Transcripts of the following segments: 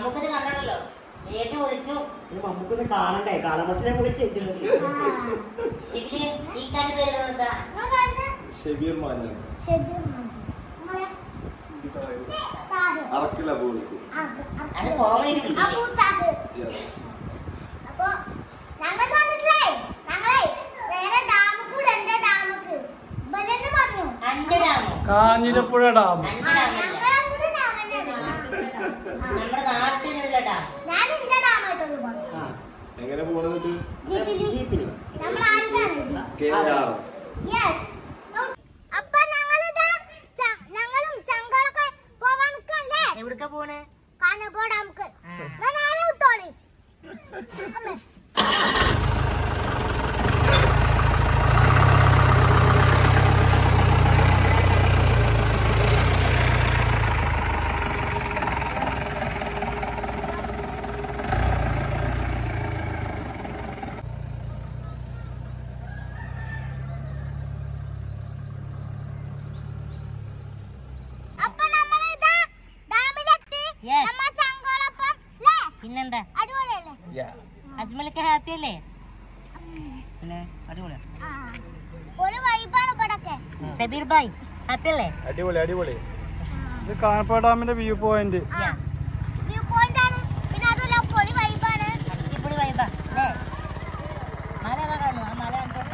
മമ്മൂക്കത് കണ്ടല്ലോ ഏത് വിളിച്ചു ഇത് നമുക്കൊന്ന് കാണണ്ടേ കാളമട്ടിനെ വിളിച്ച് എന്തിനു ശരിക്കും ഈ കാര്യം പേര് എന്താ ഷെബീർ മാനാണ് അറക്കില്ല പോളിക്കും അത് കോമഡി വിളിക്കില്ലേ യെസ് അപ്പൊ ഞങ്ങൾ വന്നിട്ടില്ലേ ഞങ്ങളെ വേറെ ഡാമിൽ കൂടെ എന്താ ഡാമിക്ക് ബലന്ന് പറഞ്ഞു അഞ്ച് ഡാമോ കാഞ്ഞിരപ്പുഴ ഡാം അഞ്ച് ആ, ഡാമില്ല ഞങ്ങളെ കൂടെ ഡാമിന്റെ നമ്മുടെ നാട്ടിലുള്ള ഡാം ഞാൻ ഇന്റെ ഡാമായിട്ടൊന്ന് പറഞ്ഞു ആ എങ്ങനെ പോണെന്നിട്ട് ജീപ്പില് ജീപ്പിന് നമ്മൾ ആയിട്ടാണ് കെ ആർ യെസ് അപ്പൊ ഞങ്ങളിതാ ച- ഞങ്ങളും ചങ്കളൊക്കെ പോവാൻ നിൽക്കല്ലേ എവിടക്ക പോണേ കാനക്കോ ഡാമുക്ക് ഞാനും വിട്ടോളി അമ്മേ അപ്പൊ നമ്മളിതാ ഡാമിലെത്തി Yes. നമ്മ ചങ്കളൊപ്പം ല്ലേ പിന്നെന്താ അടിപൊളിയല്ലേ അജ്മലൊക്കെ ഹാപ്പി അല്ലേ പിന്നെ അടിപൊളിയാ ആ ഒരു വൈബാണ് ഇവിടൊക്കെ സബീർ ഭായ് ഹാപ്പി അല്ലേ അടിപൊളി അടിപൊളി ഇത് കാനപ്പുഴ ഡാമിന്റെ വ്യൂ പോയിന്റ് ആ വ്യൂ പോയിന്റ് ആണ് പിന്നെ അതല്ല പൊളി വൈബാണ് അടിപൊളി വൈബാ അല്ലേ മല ഏതാ കാണുന്നു ആ മല കണ്ടോട്ടെ.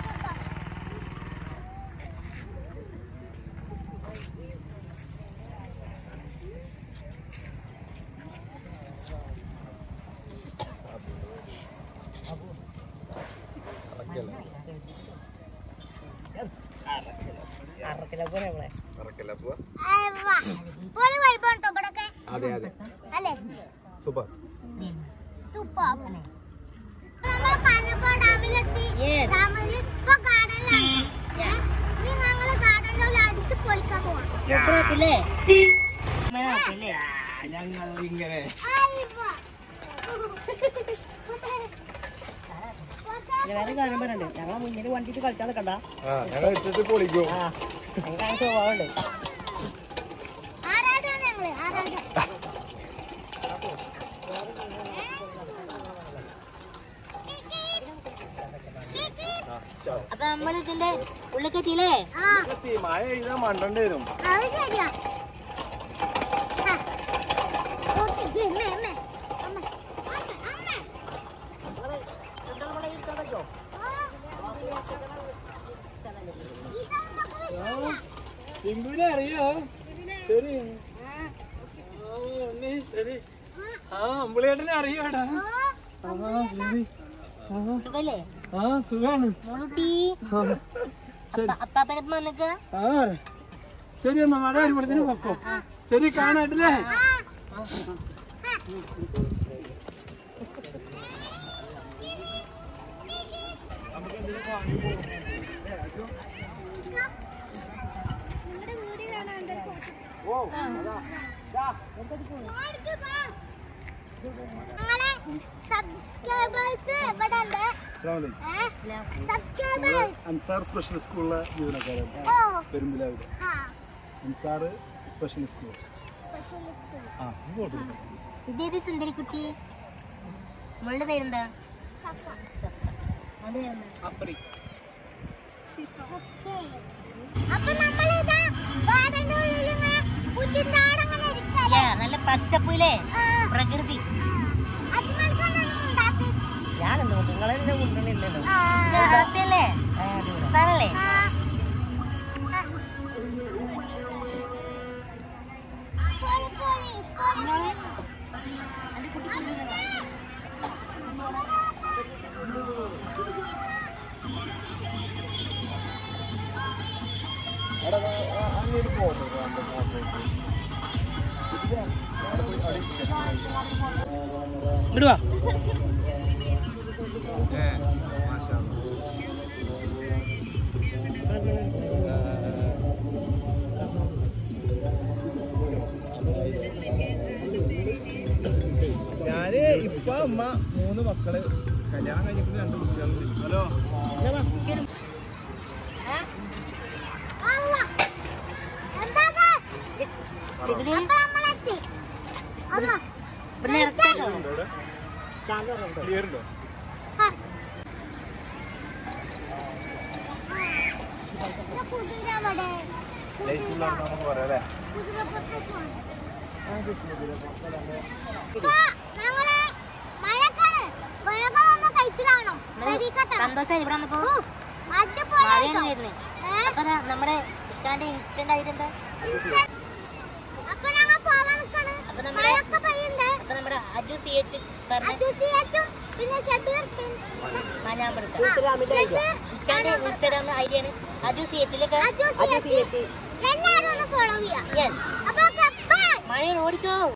അറക്കില പോലെ നമ്മളെ അറക്കല്ല പോവാ അയ്യവ്വ. പൊളി വൈബാണ് കേട്ടോ ഇവിടൊക്കെ അതെ അതെ അല്ലേ സൂപ്പർ സൂപ്പർ നമ്മൾ കാനപ്പ ഡാമിലെത്തി Yes. ഡാമിൽ ഇപ്പൊ ഗാർഡനിലാണ് ഏ? ഇനി ഞങ്ങള് ഗാർഡനിൽ അടിച്ച് പൊളിക്കാൻ പോവാം സൂപ്പർ ഹാപ്പില്ലേ ഹാപ്പില്ലേ ഞങ്ങൾ ഇങ്ങനെ അയ്യവ്വ. എല്ലാവരും കാണാൻ പറയുന്നുണ്ട് ഞങ്ങളെ മുന്നിൽ വണ്ടിട്ട് കളിച്ചാൽ നിൽക്കണ്ട ആ ഞങ്ങൾ ഇട്ടിട്ട് പൊളിക്കും ആ ഞങ്ങൾക്ക് സ്വഭാവമുണ്ട് ആരാടാണ് ഞങ്ങള് ആരാടാ അപ്പൊ നമ്മൾ ഇതിന്റെ ഉള്ളിലേക്ക് എത്തിയില്ലേ ആ മഴ ചെയ്താൽ മണ്ടേണ്ടി വരും അത് ശരിയാ ആ. ഓക്കേ, ദേ, അമ്മേ, അമ്മേ. അമ്മേ. അമ്മേ, അമ്മേ. ആ. ഇതൊന്നും വിഷയമില്ല. സിംബുവിനെ അറിയോ ശരി ആ, ഉണ്ണി, ശരി ആ അമ്പിളിയേട്ടനെ അറിയോടാ ആ, ആ ശരി ആ സുഖല്ലേ ആ സുഖാണ് മോളുട്ടി ആ, ശരി അപ്പാപ്പനപ്പം വന്നിക്ക് ആ ശരി എന്നാ മഴ വരുമ്പോഴത്തേന് പൊക്കോ ശരി കാണാട്ടില്ലേ ആ. നിങ്ങളുടെ വീട് കാണാൻ ഞങ്ങളെ സബ്സ്ക്രൈബേഴ്സ് ഇവിടെ ഉണ്ട് സബ്സ്ക്രൈബേഴ്സ് അൻസാർ സ്പെഷ്യൽ സ്കൂളിലെ ജീവനക്കാരാണ് ഓ പെരുമ്പിലാവിടെ ആ അൻസാർ സ്പെഷ്യൽ സ്കൂൾ സ്പെഷ്യലിസ്റ്റ് ആ ഇങ്ങോട്ട് ഇതേത് സുന്ദരിക്കുട്ടി മോളുടെ പേരെന്താ സഫ മോളുടെ പേരെന്താ അഫ്രി ഓക്കേ. അപ്പൊ നമ്മളിതാ ഗാർഡന്റെ ഉള്ളിൽ ഇങ്ങനെ പുല്ലിന്താടങ്ങനെ ഇരിക്കല്ലേ യാ, നല്ല പച്ചപ്പില്ലേ ആ, പ്രകൃതി ആ. അജ്മൽക്കൊന്നും ഉണ്ടാക്കി ഞാനെന്ത് നിങ്ങളെന്നെ കൊണ്ടുവന്നില്ലല്ലോ ആ. ഹാപ്പി അല്ലേ സാറല്ലേ ആ. ആ. പൊളി, പൊളി, പൊളി. അങ്ങോട്ട് പോകുന്നത് ഇടുവാ ഞാന് ഇപ്പൊ അമ്മ മൂന്ന് മക്കള് കല്യാണം കഴിഞ്ഞിട്ട് രണ്ട് കുട്ടികളുണ്ട് ഹലോ അള്ളാ. എന്താ ഇത്? അപ്പൊ നമ്മളെത്തി. അമ്മ. പിന്നെ ഇറക്കാനോ ഉണ്ടോ ഇവിടെ ചാനൽ ഉണ്ട് ക്ലിയർ ഉണ്ടോ ആ. ഇത് കുതിര അവിടെ. ലൈറ്റ് കുതിര. ഉള്ളതാണ് നമുക്ക് പറയാം അല്ലേ കുതിരപ്പുറത്തേക്കാണ്. ഇപ്പൊ ഞങ്ങള് മഴക്കാണ് വേഗം വന്ന് കഴിച്ചിലാണോ പെരീക്കട്ടെ. സന്തോഷം ഇവിടെ വന്നപ്പോ ഓ, അടിപൊളിയായിട്ടോ. മഴയുണ്ടായിരുന്നു ഏ? അപ്പൊ ദാ നമ്മുടെ ഇക്കാന്റെ ഇൻസിഡന്റ് ആയിട്ട് എന്താ ഇൻസ്റ്റന്റ്. അപ്പൊ ഞങ്ങൾ പോവാൻ നിക്കാണ്. അപ്പൊ നമ്മുടെ- മഴയൊക്കെ പെയ്യുന്നുണ്ട്. അപ്പൊ നമ്മുടെ അജു സി എച്ച് പറഞ്ഞ അജു സിയച്ചും പിന്നെ ഷബീർ പിൻ- ആ, ഞാൻ കൊടുക്കാം ആ, ഇൻസ്റ്റാഗ്രാമിന്റെ ഷബീർ ഇക്കാന്റെ ഇൻസ്റ്റാഗ്രാം ഐഡിയ ആണ് അജു സി എച്ചിലൊക്കെ അജു അജു സിയച്ച് CH. എല്ലാരും ഒന്ന് ഫോളോ ചെയ്യാം യെസ് അപ്പൊ ബൈ മഴയാണ് ഓടിക്കോ